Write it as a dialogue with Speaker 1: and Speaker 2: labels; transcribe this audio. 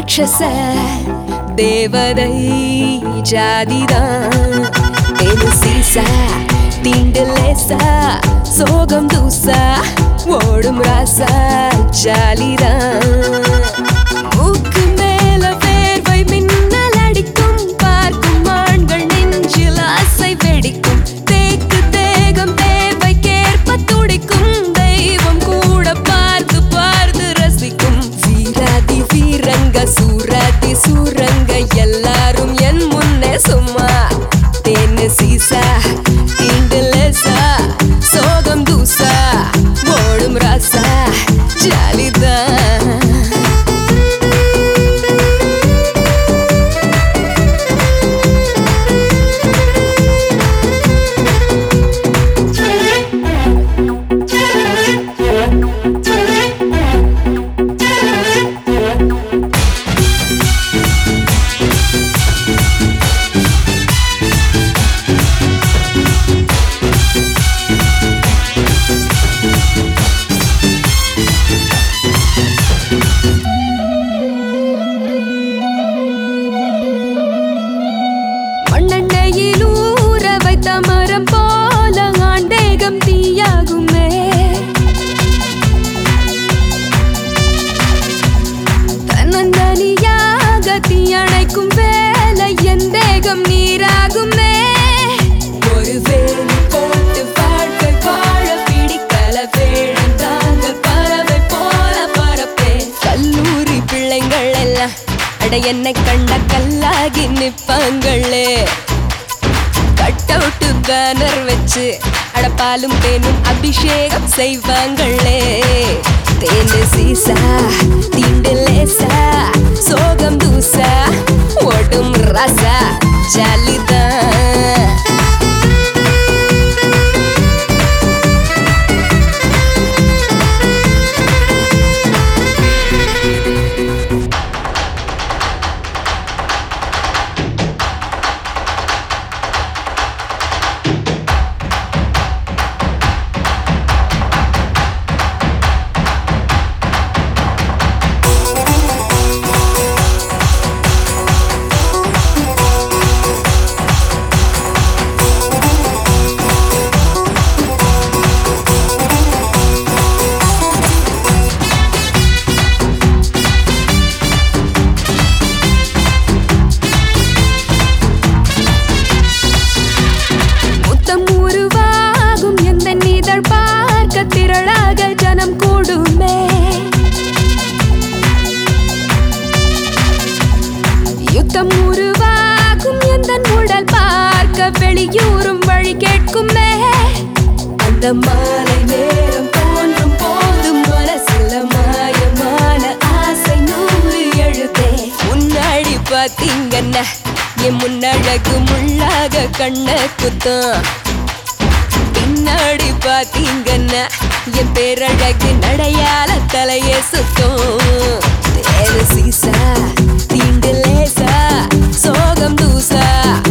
Speaker 1: ராட்சச தேவதை ஜாதிதான் தேனு சீசா தீண்டு லேசா சோகம் தூசா ஓடும் ராசா ஜாலிதான் மூக்கு மேல வேர்வை மின்னல் அடிக்கும் பார்க்கும் ஆண்கள் நெஞ்சில் ஆசை வெடிக்கும் தேக்கு தேகம் தேவைக்கேற்ப துடிக்கும் தெய்வம் கூட பார்த்து பார்த்து ரசிக்கும் வீராதி வீரங்க சூராதி சூரங்க எல்லாரும் என் முன்னே சும்மா தேன்னு சீசா தீண்டு லேசா சோகம் தூசா ஓடும் ராசா ஜாலிதான் மண்ணெண்ணையில் ஊற வைத்த மரம் போல ஆண்டேகம் தீயாகுமே தன்னந்தனியாக தீயணைக்கும் வேலை என் தேகம் நீராகுமே ஒரு வேலி போட்டு வாழ்க்கை வாழ பிடிக்கல வேடம் தாங்க பறவை போல பரப்பே கல்லூரி பிள்ளைங்கள் எல்லாம் அட என்னை கண்ட கல்லாகி நிப்பாங்களே கட் அவுட்டு பேனர் வச்சு அட பாலும் தேனும் அபிஷேகம் செய்வாங்களே தேனு சீசா தீண்டு லேசா சோகம் தூசா ஓடும் ரசா ஜாலிதான் முத்தம் உருவாகும் எந்த நீதழ் பார்க்க திரளாக ஜனம் கூடுமே யுத்தம் உருவாகும் எந்த உடல் பார்க்க வெளியூறும் வழி கேட்குமே அந்த மாலை நேரம் தோன்றும் போதும் மனசுல மாயமான ஆசை நூறு எழுதே முன்னாடி பாத்தீங்கன்னா என் முன்னழகு முள்ளாக கண்ண குத்தம் பின்னாடி பாத்தீங்கன்னா என் பேரழகு நடையால தலைய சுத்தம் தேரு சீசா தீண்டு லேசா சோகம் தூசா